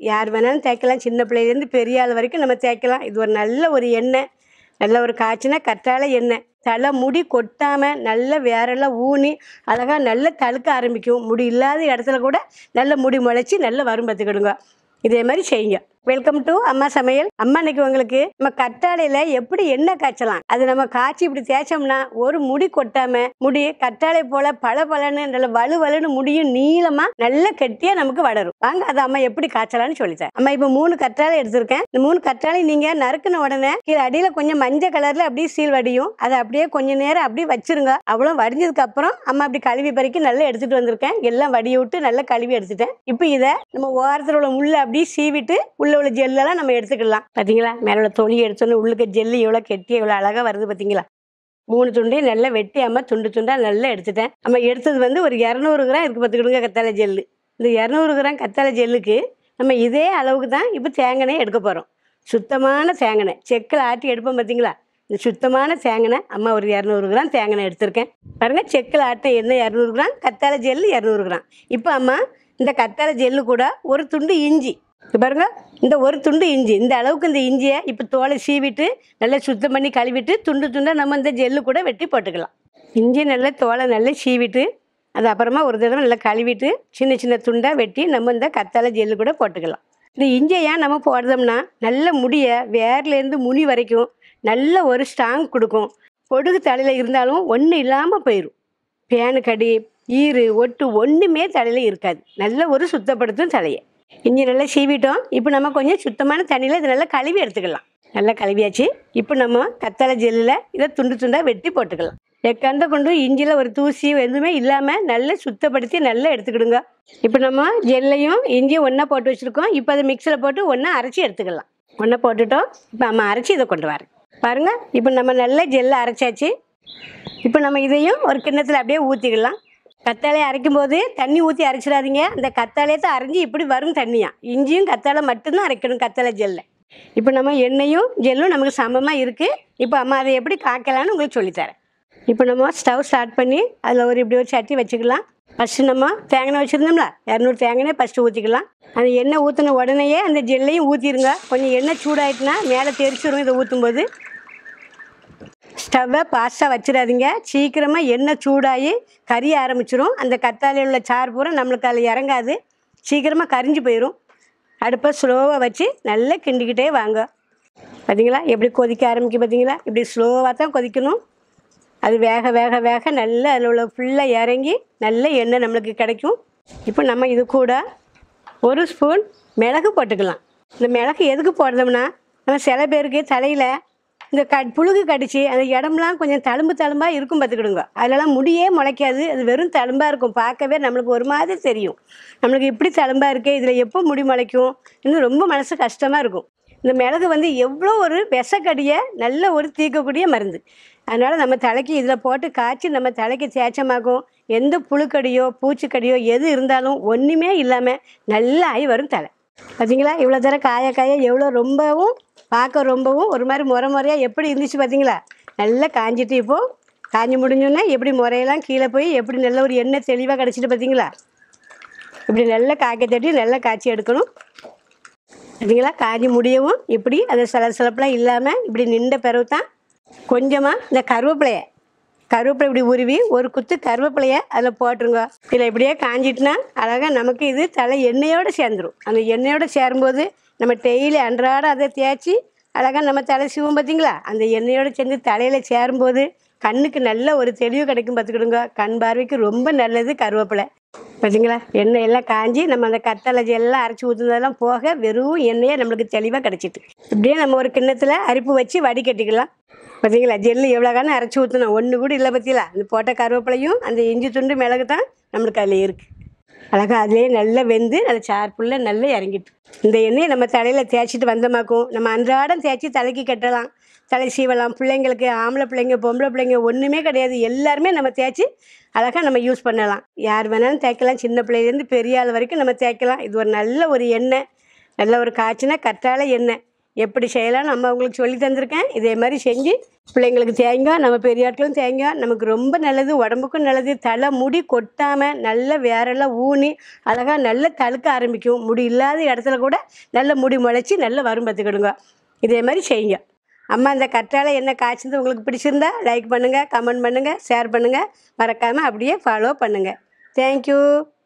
யார் வேணாலும் தேய்க்கலாம் சின்ன பிள்ளையிலேருந்து பெரிய ஆள் வரைக்கும் நம்ம தேய்க்கலாம் இது ஒரு நல்ல ஒரு எண்ணெய் நல்ல ஒரு காய்ச்சினா கற்றாழை எண்ணெய் தலை முடி கொட்டாமல் நல்ல வேரெல்லாம் ஊனி அழகாக நல்ல தழுக்க ஆரம்பிக்கும் முடி இல்லாத இடத்துல கூட நல்ல முடி முளைச்சி நல்ல வரும் பார்த்துக்கிடுங்க இதே மாதிரி செய்யுங்க வெல்கம் டு அம்மா சமையல் அம்மா இன்னைக்கு உங்களுக்கு நம்ம கற்றாழையில எப்படி எண்ணெய் காய்ச்சலாம் அது நம்ம காய்ச்சி இப்படி தேய்ச்சோம்னா ஒரு முடி கொட்டாம முடி கற்றாழை போல பல பலன்னு நல்ல வலு வலுன்னு முடியும் நீளமா நல்ல கெட்டியா நமக்கு வளரும் வாங்க அதை அம்மா எப்படி காய்ச்சலாம்னு சொல்லித்தரேன் அம்மா இப்போ மூணு கற்றாழை எடுத்திருக்கேன் இந்த மூணு கற்றாழை நீங்க நறுக்குன உடனே கீழே அடியில கொஞ்சம் மஞ்சள் கலர்ல அப்படியே சீல் வடியும் அதை அப்படியே கொஞ்ச நேரம் அப்படியே வச்சிருங்க அவ்வளோ வடிஞ்சதுக்கு அப்புறம் அம்மா அப்படி கழுவி பறிக்கி நல்லா எடுத்துட்டு வந்திருக்கேன் எல்லாம் வடிய விட்டு நல்லா கழுவி எடுத்துட்டேன் இப்போ இதை நம்ம ஓரத்தில் உள்ள முள்ளை அப்படியே சீவிட்டு உள்ள உள்ள ஜெல்லெல்லாம் நம்ம எடுத்துக்கலாம் பார்த்தீங்களா மேலே உள்ள தொலி எடுத்தோன்னு உள்ளுக்க ஜெல்லு எவ்வளோ கெட்டி எவ்வளோ அழகாக வருது பார்த்தீங்களா மூணு துண்டையும் நல்லா வெட்டி அம்மா துண்டு துண்டாக நல்லா எடுத்துட்டேன் நம்ம எடுத்தது வந்து ஒரு இரநூறு கிராம் இருக்குது பார்த்துக்கிடுங்க கத்தாழை ஜெல்லு இந்த இரநூறு கிராம் கத்தாழை ஜெல்லுக்கு நம்ம இதே அளவுக்கு தான் இப்போ தேங்காய் எடுக்க போகிறோம் சுத்தமான தேங்காய் செக்கில் ஆட்டி எடுப்போம் பார்த்தீங்களா இந்த சுத்தமான தேங்காய் அம்மா ஒரு இரநூறு கிராம் தேங்காய் எடுத்திருக்கேன் பாருங்கள் செக்கில் ஆட்ட எண்ணெய் இரநூறு கிராம் கத்தாழை ஜெல்லு இரநூறு கிராம் இப்போ அம்மா இந்த கத்தாழை ஜெல்லு கூட ஒரு துண்டு இஞ்சி இங்க பாருங்க இந்த ஒரு துண்டு இஞ்சி இந்த அளவுக்கு இந்த இஞ்சியை இப்போ தோலை சீவிட்டு நல்லா சுத்தம் பண்ணி கழுவிட்டு துண்டு துண்டாக நம்ம இந்த ஜெல்லு கூட வெட்டி போட்டுக்கலாம் இஞ்சி நல்லா தோலை நல்லா சீவிட்டு அது அப்புறமா ஒரு தடவை நல்லா கழுவிட்டு சின்ன சின்ன துண்டாக வெட்டி நம்ம இந்த கத்தாழை ஜெல்லு கூட போட்டுக்கலாம் இந்த இஞ்சியை ஏன் நம்ம போடுறோம்னா நல்ல முடியை வேர்லேருந்து முனி வரைக்கும் நல்ல ஒரு ஸ்ட்ராங் கொடுக்கும் பொடுகு தலையில் இருந்தாலும் ஒன்றும் இல்லாமல் போயிடும் பேனு கடி ஈறு ஒட்டு ஒன்றுமே தலையில் இருக்காது நல்ல ஒரு சுத்தப்படுத்தும் தலையை இஞ்சி நல்லா சீவிட்டோம் இப்போ நம்ம கொஞ்சம் சுத்தமான தண்ணியில் இதை நல்லா கழுவி எடுத்துக்கலாம் நல்லா கழுவியாச்சு இப்போ நம்ம கத்தாழை ஜெல்லில் இதை துண்டு துண்டாக வெட்டி போட்டுக்கலாம் எக்காந்த கொண்டு இஞ்சியில் ஒரு தூசி எதுவுமே இல்லாமல் நல்லா சுத்தப்படுத்தி நல்லா எடுத்துக்கிடுங்க இப்போ நம்ம ஜெல்லையும் இஞ்சியும் ஒன்றா போட்டு வச்சுருக்கோம் இப்போ அதை மிக்சியில் போட்டு ஒன்றா அரைச்சி எடுத்துக்கலாம் ஒன்றா போட்டுட்டோம் இப்போ அம்மா அரைச்சி இதை கொண்டு வரேன் பாருங்கள் இப்போ நம்ம நல்லா ஜெல்லை அரைச்சாச்சு இப்போ நம்ம இதையும் ஒரு கிண்ணத்தில் அப்படியே ஊற்றிக்கலாம் கத்தாழையை அரைக்கும் போது தண்ணி ஊற்றி அரைச்சிடாதீங்க அந்த கத்தாழையை தான் அரைஞ்சி இப்படி வரும் தண்ணியாக இஞ்சியும் கத்தாழை மட்டும்தான் அரைக்கணும் கத்தாழை ஜெல்லை இப்போ நம்ம எண்ணெயும் ஜெல்லும் நமக்கு சமமாக இருக்குது இப்போ அம்மா அதை எப்படி காய்க்கலான்னு உங்களுக்கு சொல்லித்தரேன் இப்போ நம்ம ஸ்டவ் ஸ்டார்ட் பண்ணி அதில் ஒரு இப்படி ஒரு சட்டி வச்சுக்கலாம் ஃபஸ்ட்டு நம்ம தேங்காய் வச்சுருந்தோம்ல இரநூறு தேங்காய் ஃபஸ்ட்டு ஊற்றிக்கலாம் அந்த எண்ணெய் ஊற்றின உடனேயே அந்த ஜெல்லையும் ஊற்றிடுங்க கொஞ்சம் எண்ணெய் சூடாயிட்டுனா மேலே தெரிச்சிரும் இதை ஊற்றும்போது ஸ்டவ்வை ஃபாஸ்ட்டாக வச்சிடாதீங்க சீக்கிரமாக எண்ணெய் சூடாகி கரிய ஆரம்பிச்சிரும் அந்த கத்தாழையில் உள்ள சாறு பூரா நம்மளுக்கு அதில் இறங்காது சீக்கிரமாக கரிஞ்சு போயிடும் அடுப்பை ஸ்லோவாக வச்சு நல்லா கிண்டிக்கிட்டே வாங்க பார்த்தீங்களா எப்படி கொதிக்க ஆரம்பிக்க பார்த்தீங்களா இப்படி ஸ்லோவாக தான் கொதிக்கணும் அது வேக வேக வேக நல்ல அதில் உள்ள ஃபுல்லாக இறங்கி நல்ல எண்ணெய் நம்மளுக்கு கிடைக்கும் இப்போ நம்ம இது கூட ஒரு ஸ்பூன் மிளகு போட்டுக்கலாம் இந்த மிளகு எதுக்கு போடுறோம்னா நம்ம சில பேருக்கு தலையில் இந்த க புழுகு கடிச்சு அந்த இடம்லாம் கொஞ்சம் தழும்பு தழும்பாக இருக்கும் பார்த்துக்கிடுங்க அதிலலாம் முடியே முளைக்காது அது வெறும் தழும்பாக இருக்கும் பார்க்கவே நம்மளுக்கு ஒரு மாதிரி தெரியும் நம்மளுக்கு இப்படி தழும்பாக இருக்கே இதில் எப்போ முடி முளைக்கும் இன்னும் ரொம்ப மனசு கஷ்டமாக இருக்கும் இந்த மிளகு வந்து எவ்வளோ ஒரு விஷக்கடியை நல்ல ஒரு தீர்க்கக்கூடிய மருந்து அதனால் நம்ம தலைக்கு இதில் போட்டு காய்ச்சி நம்ம தலைக்கு தேய்ச்சமாகும் எந்த புழுக்கடியோ பூச்சிக்கடியோ எது இருந்தாலும் ஒன்றுமே இல்லாமல் நல்லா ஆகி வரும் தலை பார்த்தீங்களா இவ்வளோ தர காய காய எவ்வளோ ரொம்பவும் பார்க்க ரொம்பவும் ஒரு மாதிரி முறை முறையாக எப்படி இருந்துச்சு பார்த்தீங்களா நல்லா காஞ்சிட்டு இப்போது காஞ்சி முடிஞ்சோன்னே எப்படி முறையெல்லாம் கீழே போய் எப்படி நல்ல ஒரு எண்ணெய் தெளிவாக கிடச்சிட்டு பார்த்தீங்களா இப்படி நல்லா காய்க்க தட்டி நல்லா காய்ச்சி எடுக்கணும் பார்த்தீங்களா காஞ்சி முடியவும் இப்படி அது சில சிலப்பெல்லாம் இல்லாமல் இப்படி நின்ற பிறகு தான் கொஞ்சமாக இந்த கருவேப்பிலைய கருவேப்பிலை இப்படி உருவி ஒரு குத்து கருவேப்பிலைய அதில் போட்டுருங்க இதில் இப்படியே காஞ்சிட்டுனா அழகாக நமக்கு இது தலை எண்ணெயோடு சேர்ந்துடும் அந்த எண்ணெயோடு சேரும்போது நம்ம டெய்லி அன்றாட அதை தேய்ச்சி அழகாக நம்ம தலை சீவும் பார்த்தீங்களா அந்த எண்ணெயோடு சேர்ந்து தலையில் சேரும்போது கண்ணுக்கு நல்ல ஒரு தெளிவு கிடைக்கும் பார்த்துக்கிடுங்க கண் பார்வைக்கு ரொம்ப நல்லது கருவேப்பிலை பார்த்தீங்களா எண்ணெய் எல்லாம் காஞ்சி நம்ம அந்த கத்தலை எல்லாம் அரைச்சி ஊற்றுனதெல்லாம் போக வெறும் எண்ணெயே நம்மளுக்கு தெளிவாக கிடச்சிட்டு இப்படியே நம்ம ஒரு கிண்ணத்தில் அரிப்பு வச்சு வடிகட்டிக்கலாம் பார்த்தீங்களா ஜெல்லு எவ்வளோ காணும் அரைச்சி ஊற்றணும் ஒன்று கூட இல்லை பார்த்தீங்களா அந்த போட்ட கருவேப்பிலையும் அந்த இஞ்சி துண்டு மிளகு தான் நம்மளுக்கு அதில் இருக்குது அழகா அதுலேயே நல்லா வெந்து நல்ல சார்புள்ள நல்லா இறங்கிட்டு இந்த எண்ணெயை நம்ம தலையில் தேய்ச்சிட்டு வந்தமாக்கும் நம்ம அன்றாடம் தேய்ச்சி தலைக்கு கட்டலாம் தலை சீவலாம் பிள்ளைங்களுக்கு ஆம்பளை பிள்ளைங்க பொம்பளை பிள்ளைங்க ஒன்றுமே கிடையாது எல்லாருமே நம்ம தேய்ச்சி அழகாக நம்ம யூஸ் பண்ணலாம் யார் வேணாலும் தேய்க்கலாம் சின்ன பிள்ளையிலேருந்து பெரிய ஆள் வரைக்கும் நம்ம தேய்க்கலாம் இது ஒரு நல்ல ஒரு எண்ணெய் நல்ல ஒரு காய்ச்சினா கற்றாழை எண்ணெய் எப்படி செய்யலாம்னு நம்ம உங்களுக்கு சொல்லி தந்திருக்கேன் இதே மாதிரி செஞ்சு பிள்ளைங்களுக்கு தேங்காய் நம்ம பெரிய ஆட்களும் தேங்காய் நமக்கு ரொம்ப நல்லது உடம்புக்கும் நல்லது தலை முடி கொட்டாமல் நல்ல வேரெல்லாம் ஊனி அழகாக நல்ல தழுக்க ஆரம்பிக்கும் முடி இல்லாத இடத்துல கூட நல்ல முடி முளைச்சி நல்ல வரும் பார்த்துக்கிடுங்க இதே மாதிரி செய்யுங்க அம்மா இந்த கற்றாழை என்ன காய்ச்சது உங்களுக்கு பிடிச்சிருந்தா லைக் பண்ணுங்கள் கமெண்ட் பண்ணுங்கள் ஷேர் பண்ணுங்கள் மறக்காமல் அப்படியே ஃபாலோ பண்ணுங்கள் தேங்க்யூ